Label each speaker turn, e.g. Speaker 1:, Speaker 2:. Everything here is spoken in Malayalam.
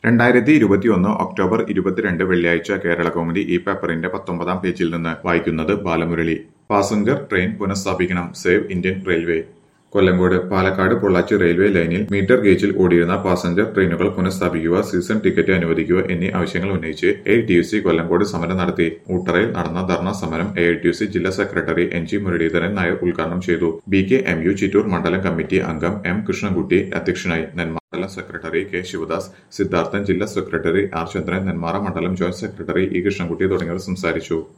Speaker 1: രണ്ടായിരത്തി ഇരുപത്തിയൊന്ന് ഒക്ടോബർ ഇരുപത്തിരണ്ട് വെള്ളിയാഴ്ച കേരള കൗമുദി ഈ പേപ്പറിന്റെ പത്തൊമ്പതാം പേജിൽ നിന്ന് വായിക്കുന്നത് ബാലമുരളി പാസഞ്ചർ ട്രെയിൻ പുനഃസ്ഥാപിക്കണം save Indian railway Kollengode Palakkad Pollachi railway ലൈനിൽ മീറ്റർ ഗേജിൽ ഓടിയിരുന്ന പാസഞ്ചർ ട്രെയിനുകൾ പുനഃസ്ഥാപിക്കുക സീസൺ ടിക്കറ്റ് അനുവദിക്കുക എന്നീ ആവശ്യങ്ങൾ ഉന്നയിച്ച് A T U C Kollengode സമരം നടത്തി ഊട്ടറയിൽ നടന്ന ധർണാ സമരം എ ടി യു സി ജില്ലാ secretary N G Muralidharan Nair ഉദ്ഘാടനം ചെയ്തു B K M U Chittur മണ്ഡലം കമ്മിറ്റി അംഗം എം കൃഷ്ണൻകുട്ടി അധ്യക്ഷനായി നെന്മാറ മണ്ഡലം സെക്രട്ടറി കെ ശിവദാസ് സിദ്ധാർത്ഥൻ ജില്ലാ സെക്രട്ടറി ആർ ചന്ദ്രൻ നെന്മാറ മണ്ഡലം ജോയിന്റ് സെക്രട്ടറി ഇ കൃഷ്ണൻകുട്ടി തുടങ്ങിയവർ സംസാരിച്ചു